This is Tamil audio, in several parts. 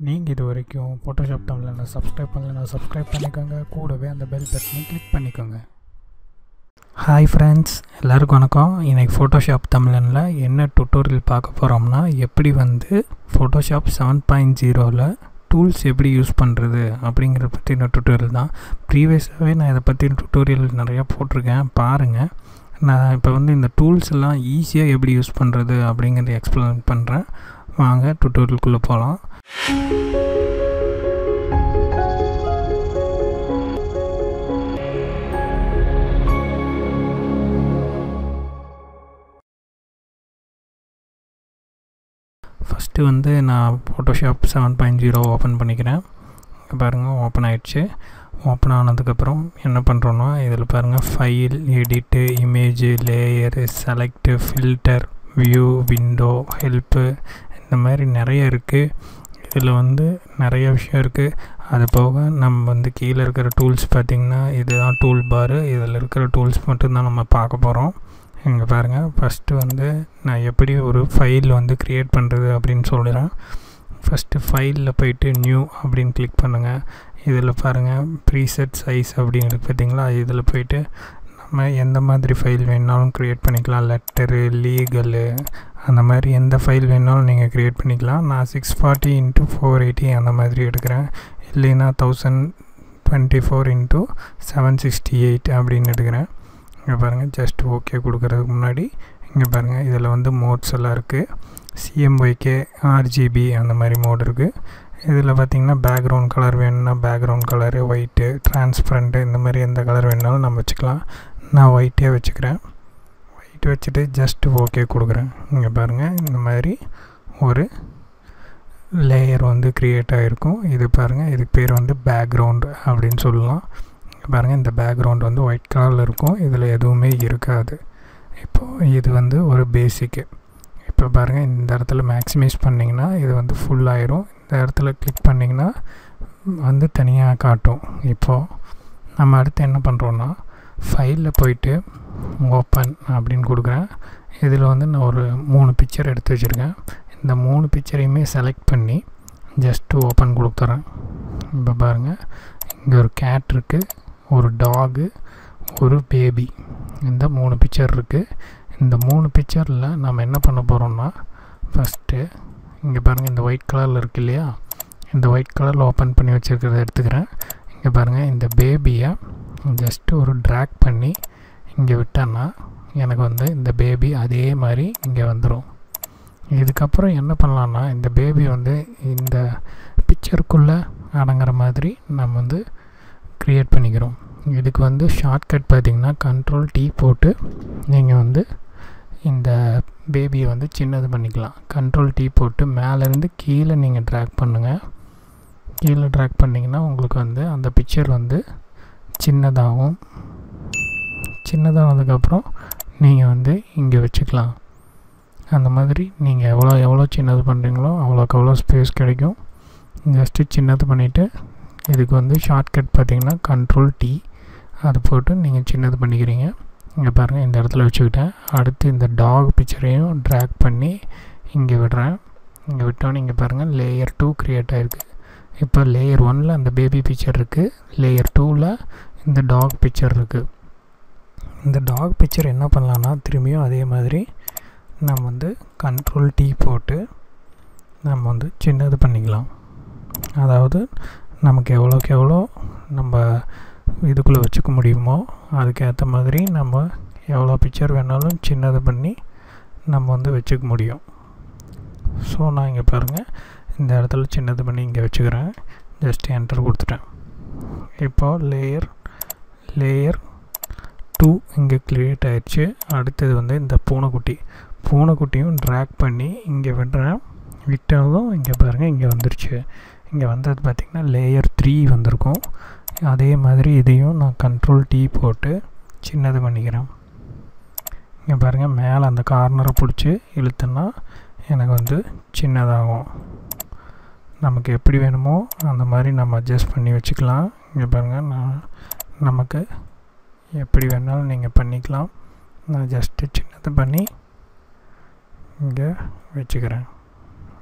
நீங்கள் இது வரைக்கும் ஃபோட்டோஷாப் தமிழில் சப்ஸ்கிரைப் பண்ணலைன்னா சப்ஸ்கிரைப் பண்ணிக்கோங்க கூடவே அந்த பெல் பட்டனை கிளிக் பண்ணிக்கோங்க ஹாய் ஃப்ரெண்ட்ஸ் எல்லாருக்கும் வணக்கம் இன்றைக்கி ஃபோட்டோஷாப் தமிழனில் என்ன டுட்டோரியல் பார்க்க போகிறோம்னா எப்படி வந்து ஃபோட்டோஷாப் செவன் பாயிண்ட் ஜீரோவில் டூல்ஸ் எப்படி யூஸ் பண்ணுறது அப்படிங்கிற பற்றின டுட்டோரியல் தான் ப்ரீவியஸாகவே நான் இதை பற்றி டுட்டோரியல் நிறையா போட்டிருக்கேன் பாருங்கள் நான் இப்போ வந்து இந்த டூல்ஸ் எல்லாம் ஈஸியாக எப்படி யூஸ் பண்ணுறது அப்படிங்கிறத எக்ஸ்பிளைன் பண்ணுறேன் வாங்க டுட்டோரியலுக்குள்ளே போகலாம் ஃபஸ்ட்டு வந்து நான் Photoshop seven point zero open பண்ணிக்கிறேன் இங்கே பாருங்கள் ஓப்பன் ஆகிடுச்சு ஓப்பன் ஆனதுக்கப்புறம் என்ன பண்ணுறோன்னா இதில் பாருங்கள் file edit image layer select filter view window help இந்த மாதிரி நிறைய இருக்குது இதில் வந்து நிறைய விஷயம் இருக்குது அது போக நம்ம வந்து கீழே இருக்கிற டூல்ஸ் பார்த்திங்கன்னா இதுதான் டூல் பாரு இதில் இருக்கிற டூல்ஸ் மட்டும்தான் நம்ம பார்க்க போகிறோம் இங்கே பாருங்கள் ஃபஸ்ட்டு வந்து நான் எப்படி ஒரு ஃபைல் வந்து க்ரியேட் பண்ணுறது அப்படின்னு சொல்கிறேன் ஃபஸ்ட்டு ஃபைலில் போயிட்டு நியூ அப்படின்னு கிளிக் பண்ணுங்கள் இதில் பாருங்கள் ப்ரீசெட் சைஸ் அப்படின்னு இருக்குது பார்த்தீங்களா இதில் போயிட்டு நம்ம எந்த மாதிரி ஃபைல் வேணாலும் க்ரியேட் பண்ணிக்கலாம் லெட்டரு லீகலு அந்த மாதிரி எந்த ஃபைல் வேணாலும் நீங்கள் க்ரியேட் பண்ணிக்கலாம் நான் six forty into four eighty அந்த மாதிரி எடுக்கிறேன் இல்லைன்னா thousand twenty four into seven sixty eight அப்படின்னு எடுக்கிறேன் இங்கே பாருங்கள் ஜஸ்ட் ஓகே கொடுக்குறதுக்கு முன்னாடி இங்கே பாருங்கள் இதில் வந்து மோட்ஸ் எல்லாம் இருக்குது சிஎம்ஒய்கே ஆர்ஜிபி அந்த மாதிரி மோட் இருக்குது இதில் பார்த்திங்கன்னா பேக்ரவுண்ட் கலர் வேணும்னா பேக்ரவுண்ட் கலரு ஒயிட்டு டிரான்ஸ்பரண்ட்டு இந்த மாதிரி எந்த கலர் வேணாலும் நம்ம வச்சுக்கலாம் நான் ஒயிட்டே வச்சுக்கிறேன் ஒயிட் வச்சுட்டு ஜஸ்ட் ஓகே கொடுக்குறேன் இங்கே பாருங்கள் இந்த மாதிரி ஒரு லேயர் வந்து க்ரியேட் ஆகிருக்கும் இது பாருங்கள் இதுக்கு பேர் வந்து பேக்ரவுண்டு அப்படின்னு சொல்லலாம் பாருங்கள் இந்த பேக்ரவுண்ட் வந்து ஒயிட் கலரில் இருக்கும் இதில் எதுவுமே இருக்காது இப்போது இது வந்து ஒரு பேசிக்கு இப்போ பாருங்கள் இந்த இடத்துல மேக்ஸிமைஸ் பண்ணிங்கன்னா இது வந்து ஃபுல் ஆயிரும் இந்த இடத்துல கிளிக் பண்ணிங்கன்னா வந்து தனியாக காட்டும் இப்போது நம்ம அடுத்து என்ன பண்ணுறோன்னா ஃபைலில் போயிட்டு ஓப்பன் அப்படின்னு கொடுக்குறேன் இதில் வந்து நான் ஒரு மூணு பிக்சர் எடுத்து வச்சுருக்கேன் இந்த மூணு பிக்சரையுமே செலக்ட் பண்ணி ஜஸ்ட்டு ஓப்பன் கொடுத்துறேன் இப்போ பாருங்கள் இங்கே ஒரு கேட் இருக்குது ஒரு டாகு ஒரு பேபி இந்த மூணு பிக்சர் இருக்குது இந்த மூணு பிக்சரில் நம்ம என்ன பண்ண போகிறோம்னா ஃபஸ்ட்டு இங்கே பாருங்கள் இந்த ஒயிட் கலரில் இருக்கு இல்லையா இந்த ஒயிட் கலரில் ஓப்பன் பண்ணி வச்சுருக்கிறத எடுத்துக்கிறேன் இங்கே பாருங்கள் இந்த பேபியை ஜஸ்ட்டு ஒரு ட்ராக் பண்ணி இங்கே விட்டேன்னா எனக்கு வந்து இந்த பேபி அதே மாதிரி இங்கே வந்துடும் இதுக்கப்புறம் என்ன பண்ணலான்னா இந்த பேபி வந்து இந்த பிக்சருக்குள்ளே அடங்குற மாதிரி நம்ம வந்து க்ரியேட் பண்ணிக்கிறோம் இதுக்கு வந்து ஷார்ட்கட் பார்த்திங்கன்னா கண்ட்ரோல் டீ போட்டு நீங்கள் வந்து இந்த பேபியை வந்து சின்னது பண்ணிக்கலாம் கண்ட்ரோல் டீ போட்டு மேலேருந்து கீழே நீங்கள் ட்ராக் பண்ணுங்கள் கீழே ட்ராக் பண்ணிங்கன்னா உங்களுக்கு வந்து அந்த பிக்சர் வந்து சின்னதாகும் சின்னதானதுக்கப்புறம் நீங்கள் வந்து இங்கே வச்சுக்கலாம் அந்த மாதிரி நீங்கள் எவ்வளோ எவ்வளோ சின்னது பண்ணுறீங்களோ அவ்வளோக்கு அவ்வளோ ஸ்பேஸ் கிடைக்கும் ஜஸ்ட்டு சின்னது பண்ணிவிட்டு இதுக்கு வந்து ஷார்ட்கட் பார்த்திங்கன்னா கண்ட்ரோல் டீ அது போட்டு நீங்கள் சின்னது பண்ணிக்கிறீங்க இங்கே பாருங்கள் இந்த இடத்துல வச்சுக்கிட்டேன் அடுத்து இந்த டாக் பிக்சரையும் ட்ராக் பண்ணி இங்கே விடுறேன் இங்கே விட்டோன்னே இங்கே பாருங்கள் லேயர் டூ க்ரியேட் ஆகிருக்கு இப்போ லேயர் ஒனில் அந்த பேபி பிக்சர் இருக்குது லேயர் டூவில் இந்த டாக் பிக்சர் இருக்குது இந்த டாக் பிக்சர் என்ன பண்ணலான்னா திரும்பியும் அதே மாதிரி நம்ம வந்து கண்ட்ரோல் டீ போட்டு நம்ம வந்து சின்னது பண்ணிக்கலாம் அதாவது நமக்கு எவ்வளோக்கு எவ்வளோ நம்ம இதுக்குள்ளே வச்சுக்க முடியுமோ அதுக்கேற்ற மாதிரி நம்ம எவ்வளோ பிக்சர் வேணாலும் சின்னது பண்ணி நம்ம வந்து வச்சுக்க முடியும் ஸோ நான் இங்கே பாருங்கள் இந்த இடத்துல சின்னது பண்ணி இங்கே வச்சுக்கிறேன் ஜஸ்ட் என்டர் கொடுத்துட்டேன் இப்போது லேயர் லேயர் டூ இங்கே க்ரியேட் ஆயிடுச்சு அடுத்தது வந்து இந்த பூனைக்குட்டி பூனைக்குட்டியும் ட்ராக் பண்ணி இங்கே விடுறேன் விட்டதும் இங்கே பாருங்கள் இங்கே வந்துருச்சு இங்கே வந்தது பார்த்திங்கன்னா லேயர் த்ரீ வந்திருக்கும் அதே மாதிரி இதையும் நான் கண்ட்ரோல் டீ போட்டு சின்னது பண்ணிக்கிறேன் இங்கே பாருங்கள் மேலே அந்த கார்னரை பிடிச்சி இழுத்தோன்னா எனக்கு வந்து சின்னதாகும் நமக்கு எப்படி வேணுமோ அந்த மாதிரி நம்ம அட்ஜஸ்ட் பண்ணி வச்சுக்கலாம் இங்கே பாருங்கள் நான் நமக்கு எப்படி வேணாலும் நீங்கள் பண்ணிக்கலாம் நான் ஜஸ்ட்டு சின்னது பண்ணி இங்கே வச்சுக்கிறேன்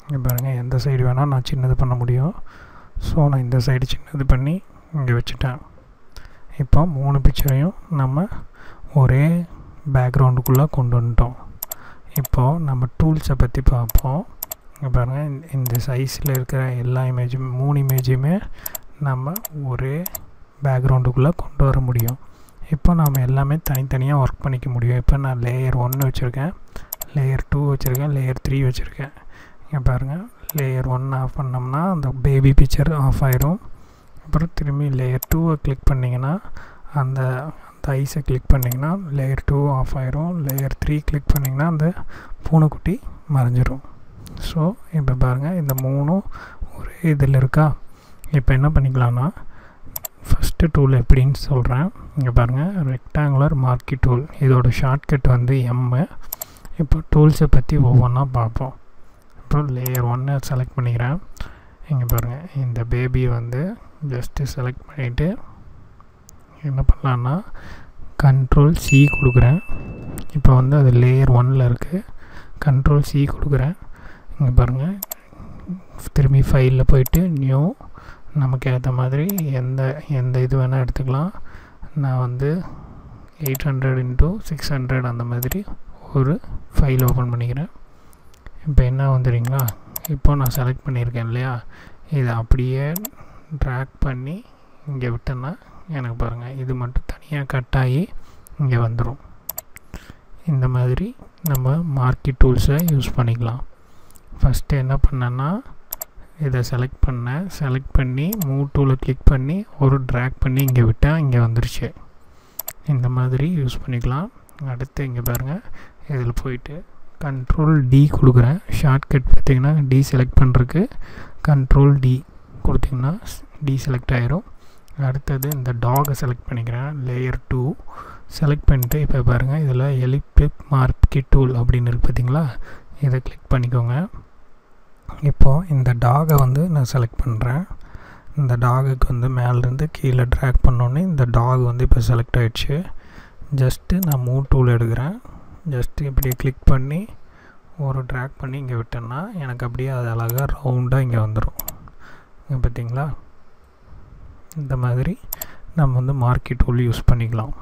இங்கே பாருங்கள் எந்த சைடு வேணால் நான் சின்னது பண்ண முடியும் ஸோ நான் இந்த சைடு சின்னது பண்ணி இங்கே வச்சுட்டேன் இப்போ மூணு பிக்சரையும் நம்ம ஒரே பேக்ரவுண்டுக்குள்ளே கொண்டு வந்துட்டோம் இப்போது நம்ம டூல்ஸை பற்றி பார்ப்போம் இங்கே பாருங்கள் இந்த சைஸில் இருக்கிற எல்லா இமேஜும் மூணு இமேஜையுமே நம்ம ஒரே பேக்ரவுண்டுக்குள்ளே கொண்டு வர முடியும் இப்போ நாம் எல்லாமே தனித்தனியாக ஒர்க் பண்ணிக்க முடியும் இப்போ நான் லேயர் ஒன்று வச்சுருக்கேன் லேயர் டூ வச்சுருக்கேன் லேயர் த்ரீ வச்சுருக்கேன் இங்கே பாருங்கள் லேயர் ஒன் ஆஃப் பண்ணோம்னா அந்த பேபி பிக்சர் ஆஃப் ஆயிரும் அப்புறம் திரும்பி லேயர் டூவை கிளிக் பண்ணிங்கன்னா அந்த அந்த ஐஸை கிளிக் பண்ணிங்கன்னா லேயர் டூ ஆஃப் ஆயிரும் லேயர் த்ரீ கிளிக் பண்ணிங்கன்னா அந்த பூனைக்குட்டி மறைஞ்சிரும் ஸோ இப்போ பாருங்கள் இந்த மூணும் ஒரே இதில் இருக்கா இப்போ என்ன பண்ணிக்கலாம்னா ஃபஸ்ட்டு டூல் எப்படின்னு சொல்கிறேன் இங்கே பாருங்கள் ரெக்டாங்குலர் மார்க்கி டூல் இதோட ஷார்ட்கட் வந்து எம்மு இப்போ டூல்ஸை பற்றி ஒவ்வொன்றா பார்ப்போம் அப்புறம் லேயர் ஒன்னை செலக்ட் பண்ணிக்கிறேன் இங்கே பாருங்கள் இந்த பேபியை வந்து ஜஸ்ட்டு செலக்ட் பண்ணிவிட்டு என்ன பண்ணலான்னா கண்ட்ரோல் சி கொடுக்குறேன் இப்போ வந்து அது லேயர் ஒனில் இருக்குது கண்ட்ரோல் சி கொடுக்குறேன் இங்கே பாருங்கள் திரும்பி ஃபைலில் போயிட்டு நியூ நமக்கு ஏற்ற மாதிரி எந்த எந்த இது வேணால் எடுத்துக்கலாம் நான் வந்து eight hundred into six hundred அந்த மாதிரி ஒரு ஃபைல் ஓப்பன் பண்ணிக்கிறேன் இப்போ என்ன வந்துடுங்களா இப்போ நான் செலக்ட் பண்ணியிருக்கேன் இல்லையா இதை அப்படியே ட்ராக் பண்ணி இங்கே விட்டேன்னா எனக்கு பாருங்கள் இது மட்டும் தனியாக கட் ஆகி இங்கே வந்துடும் இந்த மாதிரி நம்ம மார்க்கெட் டூல்ஸை யூஸ் பண்ணிக்கலாம் ஃபஸ்ட்டு என்ன பண்ணேன்னா இதை செலக்ட் பண்ணேன் செலக்ட் பண்ணி மூவ் டூவில் கிளிக் பண்ணி ஒரு ட்ராக் பண்ணி இங்கே விட்டேன் இங்கே வந்துருச்சு இந்த மாதிரி யூஸ் பண்ணிக்கலாம் அடுத்து இங்கே பாருங்கள் இதில் போயிட்டு கண்ட்ரோல் டி கொடுக்குறேன் ஷார்ட்கட் பார்த்திங்கன்னா டி செலக்ட் பண்ணுறதுக்கு கண்ட்ரோல் டி கொடுத்திங்கன்னா டி செலக்ட் ஆயிரும் அடுத்தது இந்த டாகை செலக்ட் பண்ணிக்கிறேன் லேயர் டூ செலக்ட் பண்ணிட்டு இப்போ பாருங்கள் இதில் எலிப்டிக் மார்க்கெட் டூல் அப்படின்னு இருக்குது பார்த்தீங்களா இதை கிளிக் பண்ணிக்கோங்க இப்போது இந்த டாகை வந்து நான் செலக்ட் பண்ணுறேன் இந்த டாகுக்கு வந்து மேலேருந்து கீழே ட்ராக் பண்ணோன்னே இந்த டாக் வந்து இப்போ செலக்ட் ஆகிடுச்சு ஜஸ்ட்டு நான் மூவ் டூல் எடுக்கிறேன் ஜஸ்ட்டு இப்படி கிளிக் பண்ணி ஒரு ட்ராக் பண்ணி இங்கே விட்டேன்னா எனக்கு அப்படியே அது அழகாக ரவுண்டாக இங்கே வந்துடும் இங்கே பார்த்தீங்களா இந்த மாதிரி நம்ம வந்து மார்க்கி டூல் யூஸ் பண்ணிக்கலாம்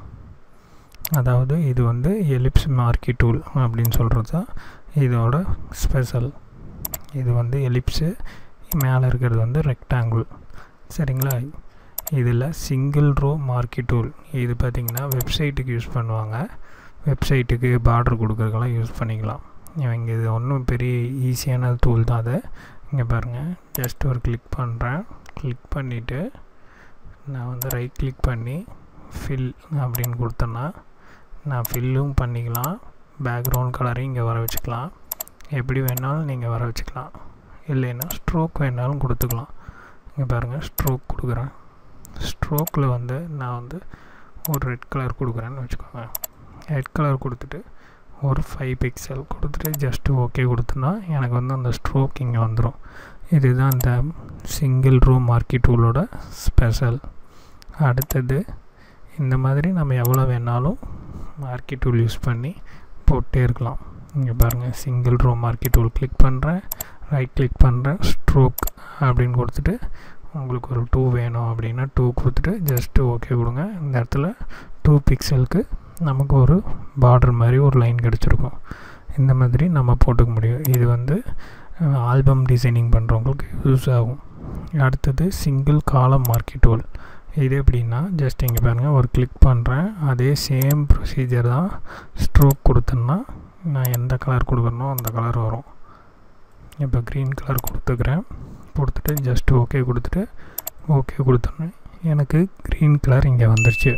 அதாவது இது வந்து எலிப்ஸ் மார்க்கி டூல் அப்படின்னு சொல்கிறது தான் இதோட ஸ்பெஷல் இது வந்து எலிப்ஸு மேலே இருக்கிறது வந்து ரெக்டாங்கிள் சரிங்களா இதில் சிங்கிள் ரோ மார்க்கி டூல் இது பார்த்திங்கன்னா வெப்சைட்டுக்கு யூஸ் பண்ணுவாங்க வெப்சைட்டுக்கு பார்டர் கொடுக்குறதுக்கெல்லாம் யூஸ் பண்ணிக்கலாம் இவங்க இது ஒன்றும் பெரிய ஈஸியான டூல் தான் அது இங்கே பாருங்கள் ஜஸ்ட் ஒரு கிளிக் பண்ணுறேன் கிளிக் பண்ணிவிட்டு நான் வந்து ரைட் கிளிக் பண்ணி ஃபில் அப்படின்னு கொடுத்தேன்னா நான் ஃபில்லும் பண்ணிக்கலாம் பேக்ரவுண்ட் கலரையும் இங்கே வர வச்சுக்கலாம் எப்படி வேணாலும் நீங்கள் வர வச்சுக்கலாம் இல்லைன்னா ஸ்ட்ரோக் வேணாலும் கொடுத்துக்கலாம் இங்கே பாருங்கள் ஸ்ட்ரோக் கொடுக்குறேன் ஸ்ட்ரோக்கில் வந்து நான் வந்து ஒரு ரெட் கலர் கொடுக்குறேன்னு வச்சுக்கோங்க ரெட் கலர் கொடுத்துட்டு ஒரு ஃபைவ் பிக்சல் கொடுத்துட்டு ஜஸ்ட்டு ஓகே கொடுத்தோன்னா எனக்கு வந்து அந்த ஸ்ட்ரோக் இங்கே வந்துடும் இதுதான் இந்த சிங்கிள் ரூ மார்க்கி டூலோட ஸ்பெஷல் அடுத்தது இந்த மாதிரி நம்ம எவ்வளோ வேணாலும் மார்க்கி டூல் யூஸ் பண்ணி போட்டே இருக்கலாம் இங்கே பாருங்கள் single row marquee tool click பண்ணுறேன் ரைட் கிளிக் பண்ணுறேன் ஸ்ட்ரோக் அப்படின்னு கொடுத்துட்டு உங்களுக்கு ஒரு டூ வேணும் அப்படின்னா டூ கொடுத்துட்டு ஜஸ்ட்டு ஓகே கொடுங்க இந்த இடத்துல டூ பிக்சலுக்கு நமக்கு ஒரு பார்டர் மாதிரி ஒரு லைன் கிடச்சிருக்கும் இந்த மாதிரி நம்ம போட்டுக்க முடியும் இது வந்து ஆல்பம் டிசைனிங் பண்ணுறவங்களுக்கு யூஸ் ஆகும் அடுத்தது சிங்கிள் காலம் மார்க்கெட் டூல் இது எப்படின்னா ஜஸ்ட் இங்கே பாருங்கள் ஒரு கிளிக் பண்ணுறேன் அதே சேம் ப்ரொசீஜர் தான் ஸ்ட்ரோக் கொடுத்தேன்னா நான் எந்த கலர் கொடுக்குறனோ அந்த கலர் வரும் இப்போ க்ரீன் கலர் கொடுத்துக்கிறேன் கொடுத்துட்டு ஜஸ்ட் ஓகே கொடுத்துட்டு ஓகே கொடுத்தோன்னே எனக்கு க்ரீன் கலர் இங்கே வந்துருச்சு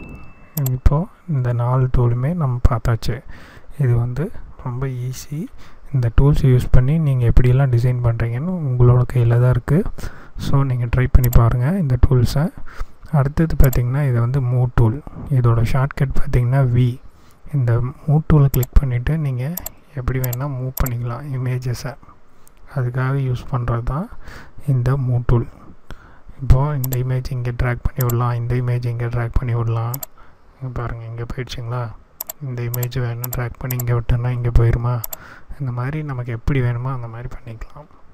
இப்போது இந்த நாலு டூலுமே நம்ம பார்த்தாச்சு இது வந்து ரொம்ப ஈஸி இந்த டூல்ஸ் யூஸ் பண்ணி நீங்கள் எப்படியெல்லாம் டிசைன் பண்ணுறீங்கன்னு உங்களோட கையில் தான் இருக்குது ஸோ நீங்கள் ட்ரை பண்ணி பாருங்கள் இந்த டூல்ஸை அடுத்தது பார்த்திங்கன்னா இது வந்து மூ டூல் இதோட ஷார்ட்கட் பார்த்திங்கன்னா வி இந்த மூ டூலை கிளிக் பண்ணிவிட்டு நீங்கள் எப்படி வேணால் மூவ் பண்ணிக்கலாம் இமேஜஸை அதுக்காக யூஸ் பண்ணுறது தான் இந்த மூ டூல் இப்போது இந்த இமேஜ் இங்கே ட்ராக் பண்ணி விடலாம் இந்த இமேஜ் இங்கே ட்ராக் பண்ணி விடலாம் இங்கே பாருங்கள் இங்கே போயிடுச்சுங்களா இந்த இமேஜ் வேணும் ட்ராக் பண்ணி இங்கே விட்டோன்னா இங்கே போயிடுமா இந்த மாதிரி நமக்கு எப்படி வேணுமோ அந்த மாதிரி பண்ணிக்கலாம்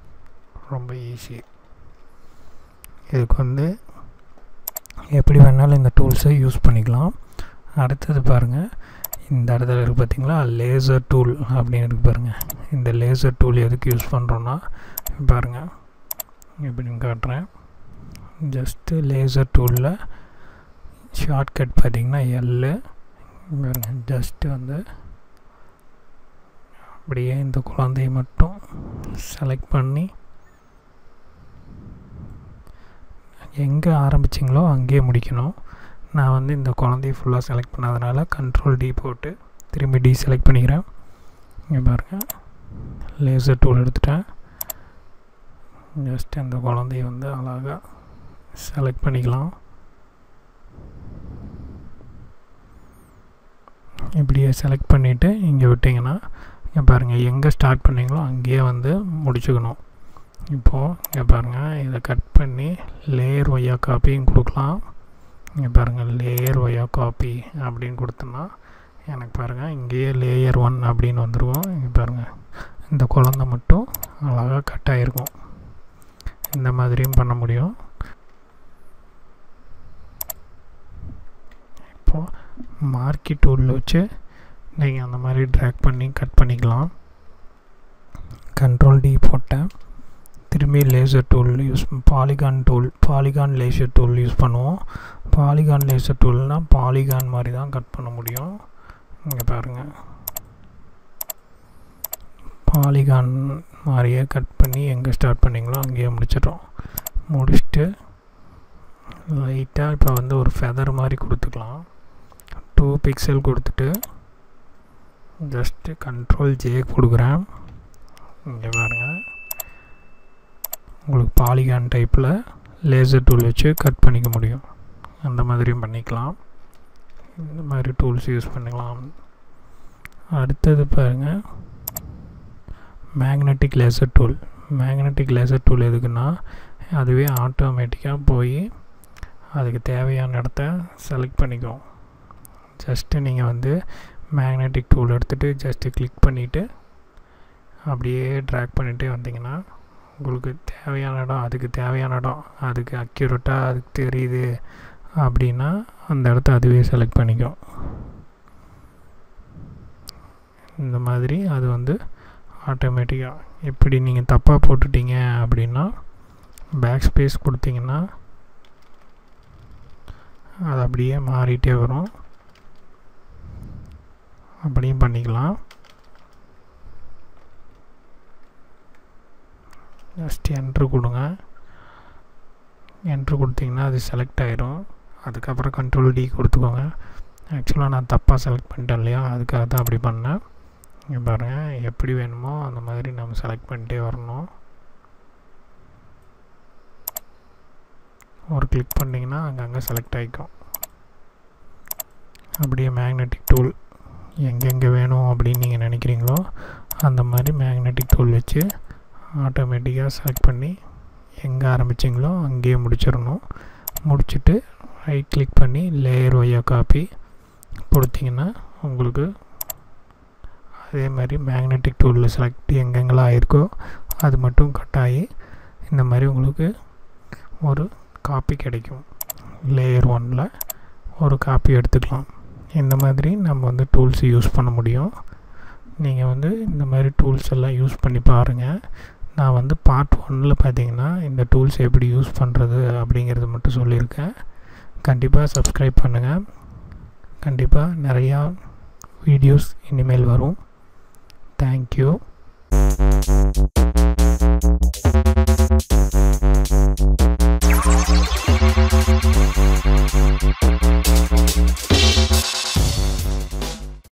ரொம்ப ஈஸி இதுக்கு வந்து எப்படி வேணாலும் இந்த டூல்ஸை யூஸ் பண்ணிக்கலாம் அடுத்தது பாருங்கள் இந்த இடத்துல இருக்குது பார்த்தீங்களா லேசர் டூல் அப்படின்னு இருக்கு பாருங்கள் இந்த லேசர் டூல் எதுக்கு யூஸ் பண்ணுறோன்னா பாருங்கள் எப்படின்னு காட்டுறேன் ஜஸ்ட்டு லேசர் டூலில் ஷார்ட்கட் பார்த்திங்கன்னா எல்லு பாருங்க ஜஸ்ட்டு வந்து அப்படியே இந்த குழந்தைய மட்டும் செலக்ட் பண்ணி எங்கே ஆரம்பிச்சிங்களோ அங்கேயே முடிக்கணும் நான் வந்து இந்த குழந்தைய ஃபுல்லாக செலக்ட் பண்ணாதனால கண்ட்ரோல் டி போட்டு திரும்பி டி செலக்ட் பண்ணிக்கிறேன் இங்கே பாருங்கள் லேசர் டூல் எடுத்துட்டேன் ஜஸ்ட் அந்த குழந்தைய வந்து அழகாக செலக்ட் பண்ணிக்கலாம் இப்படியே செலக்ட் பண்ணிவிட்டு இங்கே விட்டிங்கன்னா இங்கே பாருங்கள் எங்கே ஸ்டார்ட் பண்ணிங்களோ அங்கேயே வந்து முடிச்சுக்கணும் இப்போது இங்கே பாருங்கள் இதை கட் பண்ணி லேயர் ஒய்யா காப்பியும் கொடுக்கலாம் இங்கே பாருங்கள் லேயர் ஒய்யா காப்பி அப்படின்னு கொடுத்தோன்னா எனக்கு பாருங்கள் இங்கேயே லேயர் ஒன் அப்படின்னு வந்துருவோம் இங்கே பாருங்கள் இந்த குழந்த மட்டும் அழகாக கட் ஆகிருக்கும் இந்த மாதிரியும் பண்ண முடியும் இப்போது மார்க்கி டூலில் வச்சு நீங்கள் அந்த மாதிரி ட்ராக் பண்ணி கட் பண்ணிக்கலாம் கண்ட்ரோல் டி போட்டேன் திரும்பி lasso tool use polygon tool polygon lasso tool use பண்ணுவோம் பாலிகான் லேசர் டூல்னால் பாலிகான் மாதிரி தான் கட் பண்ண முடியும் இங்கே பாருங்கள் பாலிகான் மாதிரியே கட் பண்ணி எங்கே ஸ்டார்ட் பண்ணிங்களோ அங்கேயே முடிச்சிட்டோம் முடிச்சுட்டு லைட்டாக இப்போ வந்து ஒரு ஃபெதர் மாதிரி கொடுத்துக்கலாம் டூ பிக்சல் கொடுத்துட்டு ஜஸ்ட்டு கண்ட்ரோல் ஜே கொடுக்குறேன் இங்கே பாருங்கள் உங்களுக்கு பாலிகான் டைப்பில் லேசர் டூல் வச்சு கட் பண்ணிக்க முடியும் அந்த மாதிரியும் பண்ணிக்கலாம் இந்த மாதிரி டூல்ஸ் யூஸ் பண்ணிக்கலாம் அடுத்தது பாருங்கள் magnetic lasso tool magnetic lasso tool எதுக்குன்னா அதுவே ஆட்டோமேட்டிக்காக போய் அதுக்கு தேவையான இடத்த செலக்ட் பண்ணிக்கும் ஜஸ்ட்டு நீங்கள் வந்து மேக்னெட்டிக் டூல் எடுத்துகிட்டு ஜஸ்ட்டு கிளிக் பண்ணிவிட்டு அப்படியே ட்ராக் பண்ணிகிட்டே வந்தீங்கன்னா உங்களுக்கு தேவையான இடம் அதுக்கு தேவையான இடம் அதுக்கு அக்யூரேட்டாக அதுக்கு தெரியுது அப்படின்னா அந்த இடத்த அதுவே செலக்ட் பண்ணிக்கும் இந்த மாதிரி அது வந்து ஆட்டோமேட்டிக்காக இப்படி நீங்கள் தப்பாக போட்டுட்டீங்க அப்படின்னா பேக் ஸ்பேஸ் கொடுத்தீங்கன்னா அது அப்படியே மாறிட்டே வரும் அப்படியும் பண்ணிக்கலாம் ஜஸ்ட் என்ட்ரு கொடுங்க என்ட்ரு கொடுத்தீங்கன்னா அது செலக்ட் ஆகிடும் அதுக்கப்புறம் கண்ட்ரோல் டி கொடுத்துக்கோங்க ஆக்சுவலாக நான் தப்பாக செலக்ட் பண்ணிட்டேன் இல்லையா அதுக்காக தான் அப்படி பண்ணேன் இங்கே பாருங்கள் எப்படி வேணுமோ அந்த மாதிரி நம்ம செலக்ட் பண்ணிட்டே வரணும் ஒரு கிளிக் பண்ணிங்கன்னா அங்கங்கே செலக்ட் ஆகிக்கும் அப்படியே மேக்னெட்டிக் டூல் எங்கெங்கே வேணும் அப்படின்னு நீங்கள் நினைக்கிறீங்களோ அந்த மாதிரி மேக்னெட்டிக் டூல் வச்சு ஆட்டோமேட்டிக்காக செலக்ட் பண்ணி எங்கே ஆரம்பிச்சிங்களோ அங்கேயே முடிச்சிடணும் முடிச்சுட்டு ரைட் கிளிக் பண்ணி லேயர் ஒய்யா காப்பி கொடுத்தீங்கன்னா உங்களுக்கு அதே மாதிரி மேக்னெட்டிக் டூலில் செலக்ட் எங்கெங்கெல்லாம் ஆயிருக்கோ அது மட்டும் கட் ஆகி இந்த மாதிரி உங்களுக்கு ஒரு காப்பி கிடைக்கும் லேயர் ஒனில் ஒரு காப்பி எடுத்துக்கலாம் இந்த மாதிரி நம்ம வந்து டூல்ஸ் யூஸ் பண்ண முடியும் நீங்கள் வந்து இந்த மாதிரி டூல்ஸ் எல்லாம் யூஸ் பண்ணி பாருங்கள் நான் வந்து பார்ட் ஒன்னில் பார்த்தீங்கன்னா இந்த டூல்ஸ் எப்படி யூஸ் பண்ணுறது அப்படிங்கிறது மட்டும் சொல்லியிருக்கேன் கண்டிப்பாக சப்ஸ்கிரைப் பண்ணுங்கள் கண்டிப்பாக நிறையா வீடியோஸ் இனிமேல் வரும் தேங்க்யூ